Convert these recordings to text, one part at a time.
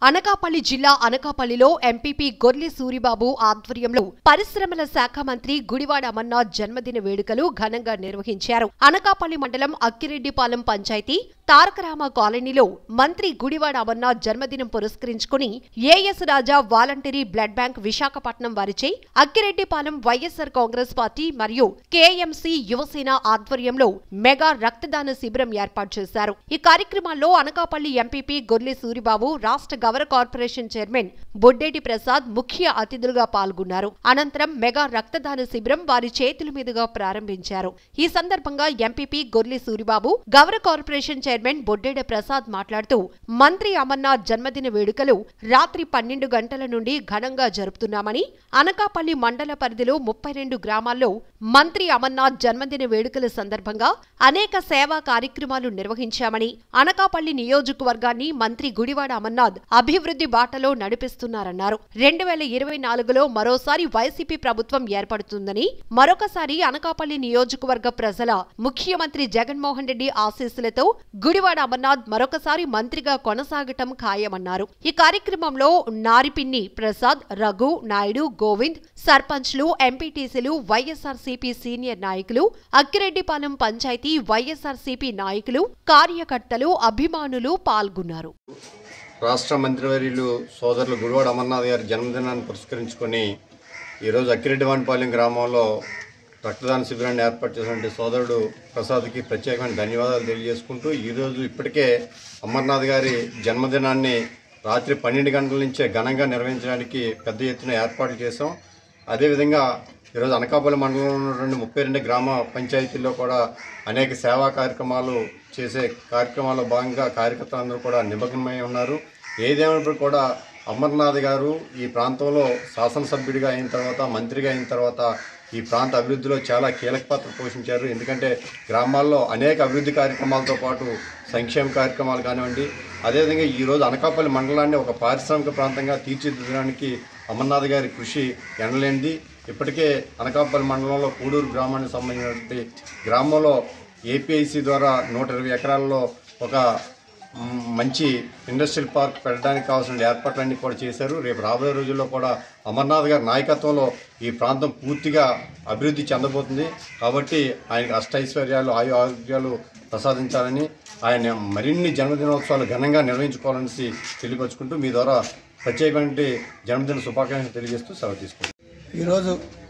అనకాపల్లి జిల్లా అనకాపల్లిలో ఎంపీపీ గొర్లె సూరిబాబు ఆధ్వర్యంలో పరిశ్రమల శాఖ మంత్రి గుడివాడ అమర్నాథ్ జన్మదిన వేడుకలు ఘనంగా నిర్వహించారు అనకాపల్లి మండలం అక్కిరెడ్డిపాలెం పంచాయతీ తారకరామ కాలనీలో మంత్రి గుడివాడ అమర్నాథ్ జన్మదినం పురస్కరించుకుని AS Raja voluntary blood bank Visakhapatnam వారిచే అక్కిరెడ్డిపాలెం వైఎస్సార్ కాంగ్రెస్ పార్టీ మరియు కేఎంసీ యువసేన ఆధ్వర్యంలో మెగా రక్తదాన శిబిరం ఏర్పాటు చేశారు ఈ కార్యక్రమాల్లో అనకాపల్లి ఎంపీపీ గొర్లె సూరిబాబు రాష్ట్ర గవర కార్పొరేషన్ చైర్మన్ బొడ్డేటి ప్రసాద్ ముఖ్య అతిథులుగా పాల్గొన్నారు అనంతరం మెగా రక్తదాన శిబిరం వారి చేతుల మీదుగా ప్రారంభించారు ఈ సందర్భంగా MPP Gorle Suribabu Gavara corporation chairman Boddeda Prasad మాట్లాడుతూ మంత్రి అమర్నాథ్ జన్మదిన వేడుకలు రాత్రి పన్నెండు గంటల నుండి ఘనంగా జరుపుతున్నామని అనకాపల్లి మండల పరిధిలో ముప్పై రెండు గ్రామాల్లో మంత్రి అమర్నాథ్ జన్మదిన వేడుకల సందర్భంగా అనేక సేవా కార్యక్రమాలు నిర్వహించామని అనకాపల్లి నియోజకవర్గాన్ని మంత్రి గుడివాడ అమర్నాథ్ అభివృద్ధి బాటలో నడిపిస్తున్నారన్నారు రెండు వేల ఇరవై నాలుగులో మరోసారి వైసీపీ ప్రభుత్వం ఏర్పడుతుందని మరొకసారి అనకాపల్లి నియోజకవర్గ ప్రజల ముఖ్యమంత్రి జగన్మోహన్ రెడ్డి ఆశీస్సులతో గుడివాడ అమర్నాథ్ మరొకసారి మంత్రిగా కొనసాగటం ఖాయమన్నారు ఈ కార్యక్రమంలో నారిపిన్ని ప్రసాద్ రఘు నాయుడు గోవింద్ సర్పంచ్లు ఎంపీటీసీలు వైఎస్ఆర్సీపీ సీనియర్ నాయకులు అక్కిరెడ్డిపాలెం పంచాయతీ వైఎస్ఆర్సీపీ నాయకులు కార్యకర్తలు అభిమానులు పాల్గొన్నారు రాష్ట్ర మంత్రివర్యులు సోదరులు గుడివాడ అమర్నాథ్ గారి జన్మదినాన్ని పురస్కరించుకొని ఈరోజు అక్కిరెడ్డివానిపాలెం గ్రామంలో రక్తదాన శిబిరాన్ని ఏర్పాటు చేసినటువంటి సోదరుడు ప్రసాద్కి ప్రత్యేకమైన ధన్యవాదాలు తెలియజేసుకుంటూ ఈరోజు ఇప్పటికే అమర్నాథ్ గారి జన్మదినాన్ని రాత్రి పన్నెండు గంటల నుంచే ఘనంగా నిర్వహించడానికి పెద్ద ఎత్తున ఏర్పాట్లు చేశాం అదేవిధంగా ఈరోజు అనకాపల్లి మండలంలో ఉన్నటువంటి ముప్పై రెండు గ్రామ పంచాయతీల్లో కూడా అనేక సేవా కార్యక్రమాలు చేసే కార్యక్రమాల్లో భాగంగా కార్యకర్తలందరూ కూడా నిమగ్నమై ఉన్నారు ఏదేమైనప్పుడు కూడా అమర్నాథ్ గారు ఈ ప్రాంతంలో శాసనసభ్యుడిగా అయిన తర్వాత మంత్రిగా అయిన తర్వాత ఈ ప్రాంత అభివృద్ధిలో చాలా కీలక పాత్ర పోషించారు ఎందుకంటే గ్రామాల్లో అనేక అభివృద్ధి కార్యక్రమాలతో పాటు సంక్షేమ కార్యక్రమాలు కానివ్వండి అదేవిధంగా ఈరోజు అనకాపల్లి మండలాన్ని ఒక పారిశ్రామిక ప్రాంతంగా తీర్చిదిద్దడానికి అమర్నాథ్ గారి కృషి ఎనలేనిది ఇప్పటికే అనకాపల్లి మండలంలో కూడూరు గ్రామానికి సంబంధించినటువంటి గ్రామంలో ఏపీఐసి ద్వారా నూట ఇరవై ఎకరాల్లో ఒక మ్, మంచి ఇండస్ట్రియల్ పార్క్ పెట్టడానికి కావాల్సిన ఏర్పాట్లన్నీ కూడా చేశారు రేపు రాబోయే రోజుల్లో కూడా అమర్నాథ్ గారి నాయకత్వంలో ఈ ప్రాంతం పూర్తిగా అభివృద్ధి చెందబోతుంది కాబట్టి ఆయనకు అష్టైశ్వర్యాలు ఆయు ఆరోగ్యాలు ప్రసాదించాలని ఆయన మరిన్ని జన్మదినోత్సవాలు ఘనంగా నిర్వహించుకోవాలనేసి తెలియపరుచుకుంటూ మీ ద్వారా ప్రత్యేకమైన జన్మదిన శుభాకాంక్షలు తెలియజేస్తూ సెలవు తీసుకుంటాం ఈరోజు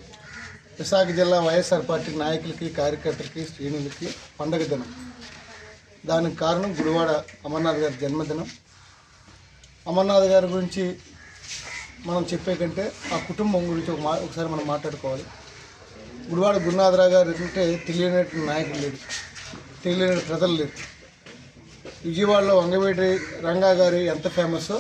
విశాఖ జిల్లా వైఎస్ఆర్ పార్టీ నాయకులకి కార్యకర్తలకి శ్రేణులకి పండగ దినం దానికి కారణం గుడివాడ అమర్నాథ్ గారి జన్మదినం అమర్నాథ్ గారి గురించి మనం చెప్పే కంటే ఆ కుటుంబం గురించి ఒక మా ఒకసారి మనం మాట్లాడుకోవాలి గుడివాడ గురునాథరావు గారు అంటే తెలియనటువంటి నాయకులు లేరు తెలియని ప్రజలు లేరు విజయవాడలో వంగవేటి రంగా గారి ఎంత ఫేమస్సో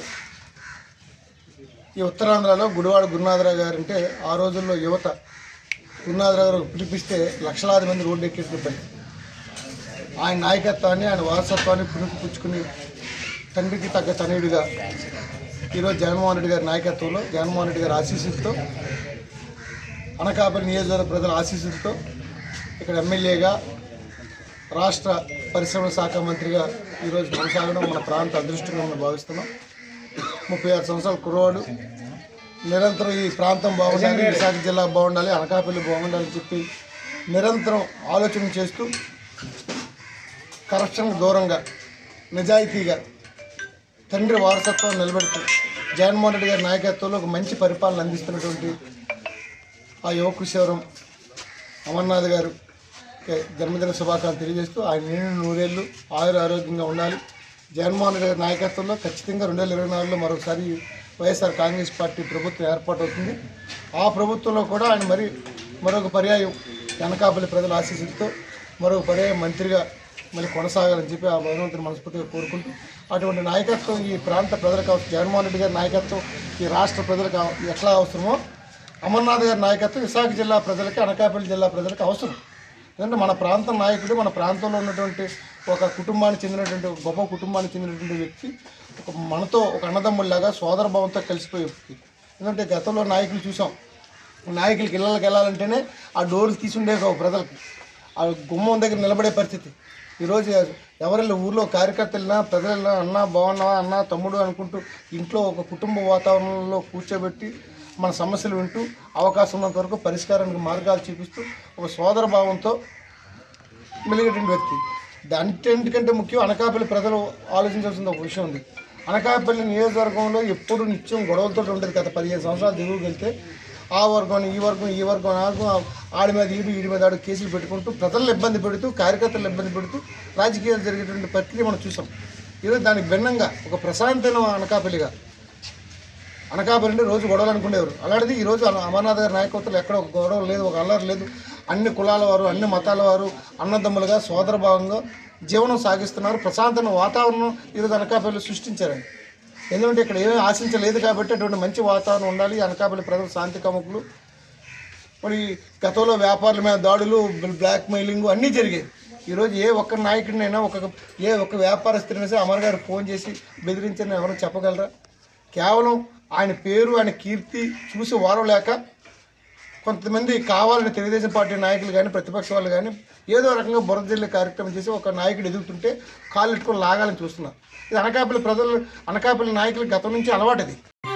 ఈ ఉత్తరాంధ్రలో గుడివాడ గురునాథరావు గారు అంటే ఆ రోజుల్లో యువత గురునాథరావు గారు పిలిపిస్తే లక్షలాది మంది రోడ్డు ఎక్కేసిన పని ఆయన నాయకత్వాన్ని ఆయన వారసత్వాన్ని పుణుకుపుచ్చుకుని తండ్రికి తగ్గ తనయుడిగా ఈరోజు జగన్మోహన్ రెడ్డి గారి నాయకత్వంలో జగన్మోహన్ రెడ్డి గారి ఆశీస్సులతో అనకాపల్లి నియోజకవర్గ ప్రజల ఆశీస్సులతో ఇక్కడ ఎమ్మెల్యేగా రాష్ట్ర పరిశ్రమల శాఖ మంత్రిగా ఈరోజు కొనసాగడం మన ప్రాంత అదృష్టంగా మనం భావిస్తున్నాం ముప్పై ఆరు సంవత్సరాల కుర్రవాడు నిరంతరం ఈ ప్రాంతం బాగుండాలి విశాఖ జిల్లా బాగుండాలి అనకాపల్లి బాగుండాలని చెప్పి నిరంతరం ఆలోచన చేస్తూ కరప్షన్కు దూరంగా నిజాయితీగా తండ్రి వారసత్వం నిలబెడుతూ జగన్మోహన్ రెడ్డి గారి నాయకత్వంలో ఒక మంచి పరిపాలన అందిస్తున్నటువంటి ఆ యువ కృషివరం అమర్నాథ్ గారు కే- జన్మదిన శుభాకాంక్షలు తెలియజేస్తూ ఆయన నిండు నూరేళ్ళు ఆయుర ఆరోగ్యంగా ఉండాలి జగన్మోహన్ రెడ్డి గారి నాయకత్వంలో ఖచ్చితంగా రెండు వేల ఇరవై నాలుగులో మరొకసారి వైఎస్ఆర్ కాంగ్రెస్ పార్టీ ప్రభుత్వం ఏర్పాటు అవుతుంది ఆ ప్రభుత్వంలో కూడా ఆయన మరి మరొక పర్యాయం అనకాపల్లి ప్రజల ఆశీస్సులతో మరొక పర్యాయం మంత్రిగా మళ్ళీ కొనసాగాలని చెప్పి ఆ భగవంతుని మనస్ఫూర్తిగా కోరుకుంటూ అటువంటి నాయకత్వం ఈ ప్రాంత ప్రజలకు అవసరం జగన్మోహన్ రెడ్డి గారి నాయకత్వం ఈ రాష్ట్ర ప్రజలకు అవ- ఎట్లా అవసరమో అమర్నాథ్ గారి నాయకత్వం విశాఖ జిల్లా ప్రజలకి అనకాపల్లి జిల్లా ప్రజలకు అవసరం ఎందుకంటే మన ప్రాంత నాయకుడు మన ప్రాంతంలో ఉన్నటువంటి ఒక కుటుంబానికి చెందినటువంటి ఒక గొప్ప కుటుంబానికి చెందినటువంటి వ్యక్తి ఒక మనతో ఒక అన్నదమ్ముళ్ళలాగా సోదర భావంతో కలిసిపోయే వ్యక్తి ఎందుకంటే గతంలో నాయకులు చూసాం నాయకులకి ఇళ్ళకి వెళ్ళాలంటేనే ఆ డోర్లు తీసుండే ఒక ప్రజలకి ఆ గుమ్మం దగ్గర నిలబడే పరిస్థితి ఈరోజు ఎవరైనా ఊర్లో కార్యకర్తలైనా ప్రజలైనా అన్న బాగున్నావా అన్న తమ్ముడు అనుకుంటూ ఇంట్లో ఒక కుటుంబ వాతావరణంలో కూర్చోబెట్టి మన సమస్యలు వింటూ అవకాశం ఉన్నంత వరకు పరిష్కారానికి మార్గాలు చూపిస్తూ ఒక సోదర భావంతో మెలిగేటువంటి వ్యక్తి దానికంటే ముఖ్యం అనకాపల్లి ప్రజలు ఆలోచించాల్సిన ఒక విషయం ఉంది అనకాపల్లి నియోజకవర్గంలో ఎప్పుడు నిత్యం గొడవలతో ఉండేది గత పదిహేను సంవత్సరాలు దిగువకి వెళ్తే ఆ వర్గం ఈ వర్గం ఈ వర్గం ఆ వర్గం ఆడి మీద ఈడు ఈడి మీద ఆడు కేసులు పెట్టుకుంటూ ప్రజలను ఇబ్బంది పెడుతూ కార్యకర్తలను ఇబ్బంది పెడుతూ రాజకీయాలు జరిగేటువంటి ప్రక్రియ మనం చూసాం ఈరోజు దానికి భిన్నంగా ఒక ప్రశాంతమైన అనకాపల్లిగా అనకాపల్లి అంటే రోజు గొడవలు అనుకునేవారు అలాంటిది ఈ రోజు అన- అమర్నాథ్ గారి నాయకత్వంలో ఎక్కడ ఒక గొడవ లేదు ఒక అల్లరి లేదు అన్ని కులాల వారు అన్ని మతాల వారు అన్నదమ్ములుగా సోదర భావంగా జీవనం సాగిస్తున్నారు ప్రశాంతమైన వాతావరణం ఈరోజు అనకాపల్లి సృష్టించారండి ఎందుకంటే ఇక్కడ ఏమీ ఆశించలేదు కాబట్టి అటువంటి మంచి వాతావరణం ఉండాలి అనకాపల్లి ప్రజలు శాంతి కముకులు మరి గతంలో వ్యాపారుల మీద దాడులు బ్లాక్ మెయిలింగ్ అన్నీ జరిగాయి ఈరోజు ఏ ఒక్క నాయకుడినైనా ఒక ఏ ఒక్క వ్యాపారస్తుడినైనా సరే అమర్ గారు ఫోన్ చేసి బెదిరించని ఎవరు చెప్పగలరా కేవలం ఆయన పేరు ఆయన కీర్తి చూసి వారం లేక కొంతమంది కావాలని తెలుగుదేశం పార్టీ నాయకులు కానీ ప్రతిపక్ష వాళ్ళు కానీ ఏదో రకంగా బురద జల్లే కార్యక్రమం చేసి ఒక నాయకుడు ఎదుగుతుంటే కాళ్ళు ఎట్టుకొని లాగాలని చూస్తున్నారు ఇది అనకాపల్లి ప్రజలు అనకాపల్లి నాయకులు గతం నుంచి అలవాటు ఇది